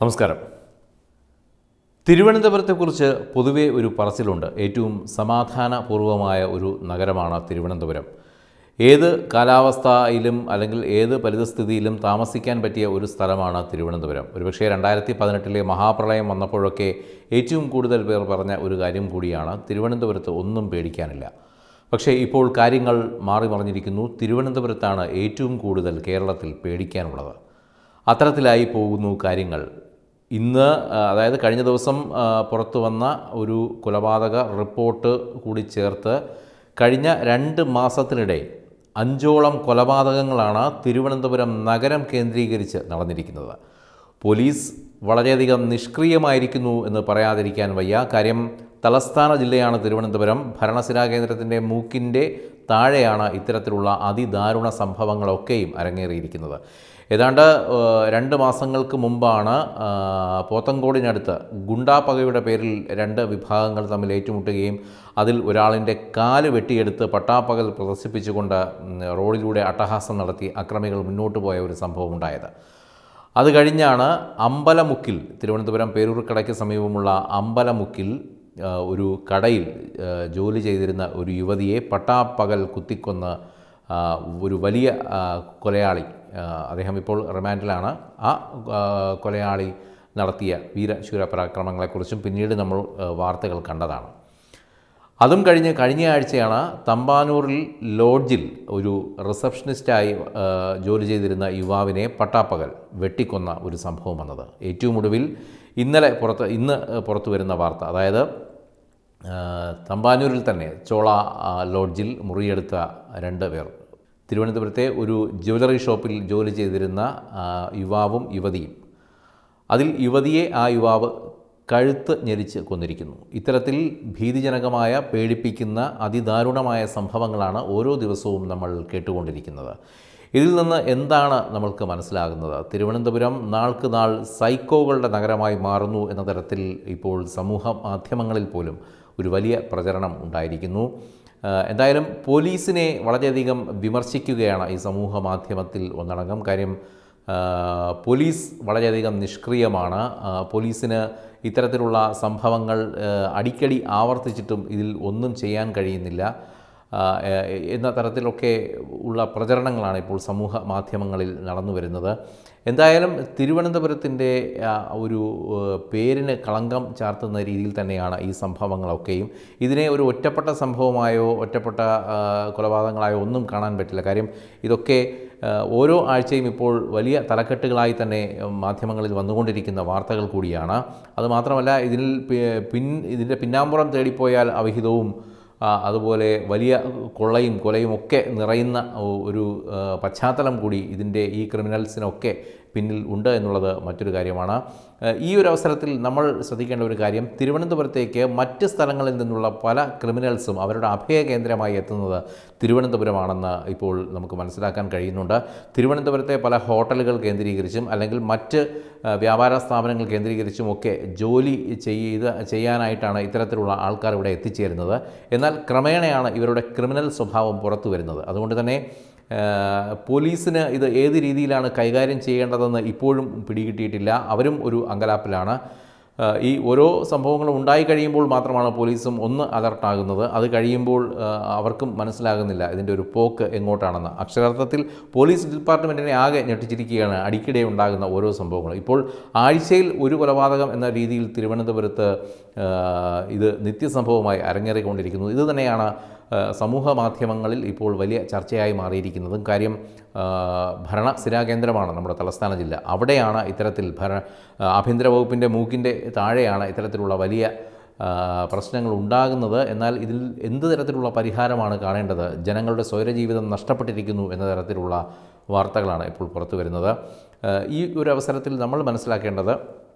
നമസ്കാരം തിരുവനന്തപുരത്തെക്കുറിച്ച് പൊതുവേ ഒരു പറച്ചിലുണ്ട് ഏറ്റവും സമാധാനപൂർവമായ ഒരു നഗരമാണ് തിരുവനന്തപുരം ഏത് കാലാവസ്ഥയിലും അല്ലെങ്കിൽ ഏത് പരിതസ്ഥിതിയിലും താമസിക്കാൻ പറ്റിയ ഒരു സ്ഥലമാണ് തിരുവനന്തപുരം ഒരുപക്ഷേ രണ്ടായിരത്തി പതിനെട്ടിലെ മഹാപ്രളയം വന്നപ്പോഴൊക്കെ ഏറ്റവും കൂടുതൽ പേർ പറഞ്ഞ ഒരു കാര്യം കൂടിയാണ് തിരുവനന്തപുരത്ത് ഒന്നും പേടിക്കാനില്ല പക്ഷേ ഇപ്പോൾ കാര്യങ്ങൾ മാറി മറിഞ്ഞിരിക്കുന്നു തിരുവനന്തപുരത്താണ് ഏറ്റവും കൂടുതൽ കേരളത്തിൽ പേടിക്കാനുള്ളത് അത്തരത്തിലായി പോകുന്നു കാര്യങ്ങൾ ഇന്ന് ആ, അതായത് കഴിഞ്ഞ ദിവസം ആ, പുറത്തു വന്ന ഒരു കൊലപാതക റിപ്പോർട്ട് കൂടി ചേർത്ത് കഴിഞ്ഞ രണ്ട് മാസത്തിനിടെ അഞ്ചോളം കൊലപാതകങ്ങളാണ് തിരുവനന്തപുരം നഗരം കേന്ദ്രീകരിച്ച് നടന്നിരിക്കുന്നത് പോലീസ് വളരെയധികം നിഷ്ക്രിയമായിരിക്കുന്നു എന്ന് പറയാതിരിക്കാൻ വയ്യ കാര്യം തലസ്ഥാന ജില്ലയാണ് തിരുവനന്തപുരം ഭരണസിരാ കേന്ദ്രത്തിൻ്റെ മൂക്കിൻ്റെ താഴെയാണ് ഇത്തരത്തിലുള്ള അതിദാരുണ സംഭവങ്ങളൊക്കെയും അരങ്ങേറിയിരിക്കുന്നത് ഏതാണ്ട് ഏഹ്, രണ്ട് മാസങ്ങൾക്ക് മുമ്പാണ് ആ, പോത്തങ്കോടിനടുത്ത് ഗുണ്ടാപ്പകയുടെ പേരിൽ രണ്ട് വിഭാഗങ്ങൾ തമ്മിൽ ഏറ്റുമുട്ടുകയും അതിൽ ഒരാളിൻ്റെ കാല് വെട്ടിയെടുത്ത് പട്ടാപ്പകൽ പ്രദർശിപ്പിച്ചുകൊണ്ട് ഉം, റോഡിലൂടെ അട്ടഹാസം നടത്തി അക്രമികൾ മുന്നോട്ട് പോയ ഒരു സംഭവം ഉണ്ടായത് അത് കഴിഞ്ഞാണ് അമ്പലമുക്കിൽ തിരുവനന്തപുരം പേരൂർക്കടയ്ക്ക് സമീപമുള്ള അമ്പലമുക്കിൽ ആ, ഒരു കടയിൽ ആ, ജോലി ചെയ്തിരുന്ന ഒരു യുവതിയെ പട്ടാപ്പകൽ കുത്തിക്കൊന്ന് ആ, ഒരു വലിയ ആ, കൊലയാളി ആ, അദ്ദേഹം ഇപ്പോൾ റിമാൻഡിലാണ് ആ ആ, കൊലയാളി നടത്തിയ വീരശൂര പരാക്രമങ്ങളെക്കുറിച്ചും പിന്നീട് നമ്മൾ ആ, വാർത്തകൾ കണ്ടതാണ് അതും കഴിഞ്ഞ് കഴിഞ്ഞ ആഴ്ചയാണ് തമ്പാനൂരിൽ ലോഡ്ജിൽ ഒരു റിസപ്ഷനിസ്റ്റായി ആ, ജോലി ചെയ്തിരുന്ന യുവാവിനെ പട്ടാപ്പകൽ വെട്ടിക്കൊന്ന ഒരു സംഭവം വന്നത് ഏറ്റവും ഒടുവിൽ ഇന്നലെ പുറത്ത് ഇന്ന് പുറത്തു വരുന്ന വാർത്ത അതായത് ആ, തമ്പാനൂരിൽ തന്നെ ചോള ആ, ലോഡ്ജിൽ മുറിയെടുത്ത രണ്ട് പേർ തിരുവനന്തപുരത്തെ ഒരു ജ്വല്ലറി ഷോപ്പിൽ ജോലി ചെയ്തിരുന്ന ആ, യുവാവും യുവതിയും അതിൽ യുവതിയെ ആ യുവാവ് കഴുത്ത് ഞെരിച്ച് കൊന്നിരിക്കുന്നു ഇത്തരത്തിൽ ഭീതിജനകമായ പേടിപ്പിക്കുന്ന അതിദാരുണമായ സംഭവങ്ങളാണ് ഓരോ ദിവസവും നമ്മൾ കേട്ടുകൊണ്ടിരിക്കുന്നത് ഇതിൽ നിന്ന് എന്താണ് നമ്മൾക്ക് മനസ്സിലാകുന്നത് തിരുവനന്തപുരം നാൾക്ക് നാൾ സൈക്കോകളുടെ നഗരമായി മാറുന്നു എന്ന തരത്തിൽ ഇപ്പോൾ സമൂഹ മാധ്യമങ്ങളിൽ പോലും ഒരു വലിയ പ്രചരണം ഉണ്ടായിരിക്കുന്നു ആഹ് എന്തായാലും പോലീസിനെ വളരെയധികം വിമർശിക്കുകയാണ് ഈ സമൂഹ മാധ്യമത്തിൽ ഒന്നടങ്കം കാര്യം ആഹ് പോലീസ് വളരെയധികം നിഷ്ക്രിയമാണ് ആഹ് പോലീസിന് ഇത്തരത്തിലുള്ള സംഭവങ്ങൾ ആഹ് അടിക്കടി ആവർത്തിച്ചിട്ടും ഇതിൽ ഒന്നും ചെയ്യാൻ കഴിയുന്നില്ല ആഹ് എ- എന്ന തരത്തിലൊക്കെ ഉള്ള പ്രചരണങ്ങളാണ് ഇപ്പോൾ സമൂഹ മാധ്യമങ്ങളിൽ നടന്നു വരുന്നത് എന്തായാലും തിരുവനന്തപുരത്തിൻ്റെ ആ, ഒരു ഏഹ്, പേരിന് കളങ്കം ചാർത്തുന്ന രീതിയിൽ തന്നെയാണ് ഈ സംഭവങ്ങളൊക്കെയും ഇതിനെ ഒരു ഒറ്റപ്പെട്ട സംഭവമായോ ഒറ്റപ്പെട്ട ആ, കൊലപാതകങ്ങളായോ ഒന്നും കാണാൻ പറ്റില്ല കാര്യം ഇതൊക്കെ ആ, ഓരോ ആഴ്ചയും ഇപ്പോൾ വലിയ തലക്കെട്ടുകളായി തന്നെ ഉം, മാധ്യമങ്ങളിൽ വന്നുകൊണ്ടിരിക്കുന്ന വാർത്തകൾ കൂടിയാണ് അതുമാത്രമല്ല ഇതിൽ പി- പിൻ ഇതിൻ്റെ പിന്നാമ്പുറം തേടിപ്പോയാൽ അവിഹിതവും ആ, അതുപോലെ വലിയ കൊള്ളയും കൊലയും ഒക്കെ നിറയുന്ന ഒ- ഒരു ആ, പശ്ചാത്തലം കൂടി ഇതിൻ്റെ ഈ ക്രിമിനൽസിനൊക്കെ പിന്നിൽ ഉണ്ട് എന്നുള്ളത് മറ്റൊരു കാര്യമാണ് ആ, ഈ ഒരു അവസരത്തിൽ നമ്മൾ ശ്രദ്ധിക്കേണ്ട ഒരു കാര്യം തിരുവനന്തപുരത്തേക്ക് മറ്റ് സ്ഥലങ്ങളിൽ നിന്നുള്ള പല ക്രിമിനൽസും അവരുടെ അഭയ കേന്ദ്രമായി എത്തുന്നത് തിരുവനന്തപുരമാണെന്ന് ഇപ്പോൾ നമുക്ക് മനസ്സിലാക്കാൻ കഴിയുന്നുണ്ട് തിരുവനന്തപുരത്തെ പല ഹോട്ടലുകൾ കേന്ദ്രീകരിച്ചും അല്ലെങ്കിൽ മറ്റ് ആ, വ്യാപാര സ്ഥാപനങ്ങൾ കേന്ദ്രീകരിച്ചും ഒക്കെ ജോലി ചെയ്ത് ചെയ്യാനായിട്ടാണ് ഇത്തരത്തിലുള്ള ആൾക്കാർ ഇവിടെ എത്തിച്ചേരുന്നത് എന്നാൽ ക്രമേണയാണ് ഇവരുടെ ക്രിമിനൽ സ്വഭാവം പുറത്തു വരുന്നത് അതുകൊണ്ട് തന്നെ ആ, പോലീസിന് ഇത് ഏത് രീതിയിലാണ് കൈകാര്യം ചെയ്യേണ്ടതെന്ന് ഇപ്പോഴും പിടികിട്ടിയിട്ടില്ല അവരും ഒരു അങ്കലാപ്പിലാണ് ആ, ഈ ഓരോ സംഭവങ്ങളും ഉണ്ടായി കഴിയുമ്പോൾ മാത്രമാണ് പോലീസും ഒന്ന് അലർട്ടാകുന്നത് അത് കഴിയുമ്പോൾ ആ, അവർക്കും മനസ്സിലാകുന്നില്ല ഇതിൻ്റെ ഒരു പോക്ക് എങ്ങോട്ടാണെന്ന് അക്ഷരാർത്ഥത്തിൽ പോലീസ് ഡിപ്പാർട്ട്മെൻറ്റിനെ ആകെ ഞെട്ടിച്ചിരിക്കുകയാണ് അടിക്കിടെ ഉണ്ടാകുന്ന ഓരോ സംഭവങ്ങളും ഇപ്പോൾ ആഴ്ചയിൽ ഒരു കൊലപാതകം എന്ന രീതിയിൽ തിരുവനന്തപുരത്ത് ആ, ഇത് നിത്യസംഭവമായി അരങ്ങേറിക്കൊണ്ടിരിക്കുന്നു ഇത് തന്നെയാണ് ആ, സമൂഹ മാധ്യമങ്ങളിൽ ഇപ്പോൾ വലിയ ചർച്ചയായി മാറിയിരിക്കുന്നതും കാര്യം ആ, ഭരണ സ്ഥിരാകേന്ദ്രമാണ് നമ്മുടെ തലസ്ഥാന ജില്ല അവിടെയാണ് ഇത്തരത്തിൽ ഭര ആ, ആഭ്യന്തര വകുപ്പിൻ്റെ മൂക്കിൻ്റെ താഴെയാണ് ഇത്തരത്തിലുള്ള വലിയ ആ, പ്രശ്നങ്ങൾ ഉണ്ടാകുന്നത് എന്നാൽ ഇതിൽ എന്ത് തരത്തിലുള്ള പരിഹാരമാണ് കാണേണ്ടത് ജനങ്ങളുടെ സ്വൈരജീവിതം നഷ്ടപ്പെട്ടിരിക്കുന്നു എന്ന തരത്തിലുള്ള വാർത്തകളാണ് ഇപ്പോൾ പുറത്തു വരുന്നത് ആ, ഈ ഒരു അവസരത്തിൽ നമ്മൾ മനസ്സിലാക്കേണ്ടത്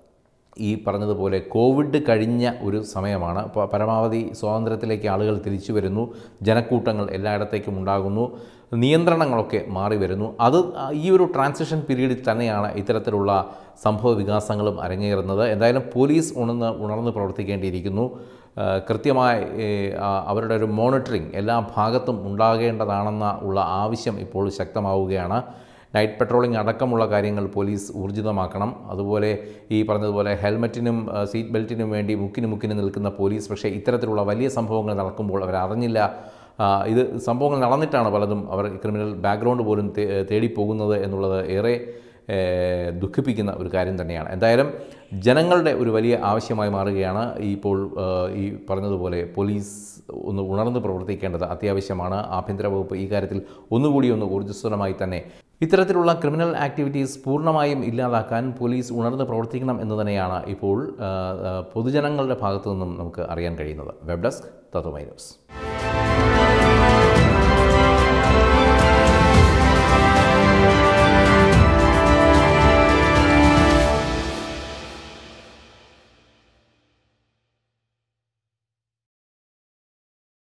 ഈ പറഞ്ഞതുപോലെ കോവിഡ് കഴിഞ്ഞ ഒരു സമയമാണ് പ- പരമാവധി സ്വാതന്ത്ര്യത്തിലേക്ക് ആളുകൾ തിരിച്ചു വരുന്നു ജനക്കൂട്ടങ്ങൾ എല്ലായിടത്തേക്കും ഉണ്ടാകുന്നു നിയന്ത്രണങ്ങളൊക്കെ മാറി വരുന്നു അത് ആ ഈ ഒരു ട്രാൻസിഷൻ പീരീഡിൽ തന്നെയാണ് ഇത്തരത്തിലുള്ള സംഭവ വികാസങ്ങളും അരങ്ങേറുന്നത് എന്തായാലും പോലീസ് ഉണർന്ന് ഉണർന്ന് പ്രവർത്തിക്കേണ്ടിയിരിക്കുന്നു ആ, കൃത്യമായി ഏ, ആ, അവരുടെ ഒരു മോണിറ്ററിംഗ് എല്ലാ ഭാഗത്തും ഉണ്ടാകേണ്ടതാണെന്ന ഉള്ള ആവശ്യം ഇപ്പോൾ ശക്തമാവുകയാണ് നൈറ്റ് പെട്രോളിംഗ് അടക്കമുള്ള കാര്യങ്ങൾ പോലീസ് ഊർജിതമാക്കണം അതുപോലെ ഈ പറഞ്ഞതുപോലെ ഹെൽമറ്റിനും ആ, സീറ്റ് ബെൽറ്റിനും വേണ്ടി മുക്കിന് മുക്കിന് നിൽക്കുന്ന പോലീസ് പക്ഷേ ഇത്തരത്തിലുള്ള വലിയ സംഭവങ്ങൾ നടക്കുമ്പോൾ അവർ അറിഞ്ഞില്ല ആ, ഇത് സംഭവങ്ങൾ നടന്നിട്ടാണ് പലതും അവർ ക്രിമിനൽ ബാക്ക്ഗ്രൗണ്ട് പോലും തേ- തേടിപ്പോകുന്നത് എന്നുള്ളത് ഏറെ ഏഹ്, ദുഃഖിപ്പിക്കുന്ന ഒരു കാര്യം തന്നെയാണ് എന്തായാലും ജനങ്ങളുടെ ഒരു വലിയ ആവശ്യമായി മാറുകയാണ് ഇപ്പോൾ ഏഹ്, ഈ പറഞ്ഞതുപോലെ പോലീസ് ഒന്ന് ഉണർന്ന് പ്രവർത്തിക്കേണ്ടത് അത്യാവശ്യമാണ് ആഭ്യന്തര വകുപ്പ് ഈ കാര്യത്തിൽ ഒന്നുകൂടി ഒന്ന് ഊർജ്ജസ്വലമായി തന്നെ ഇത്തരത്തിലുള്ള ക്രിമിനൽ ആക്ടിവിറ്റീസ് പൂർണ്ണമായും ഇല്ലാതാക്കാൻ പോലീസ് ഉണർന്ന് പ്രവർത്തിക്കണം എന്ന് തന്നെയാണ് ഇപ്പോൾ ആ, ആ, പൊതുജനങ്ങളുടെ ഭാഗത്തു നിന്നും നമുക്ക് അറിയാൻ കഴിയുന്നത് വെബ് ഡെസ്ക് തത്വമൈ ന്യൂസ്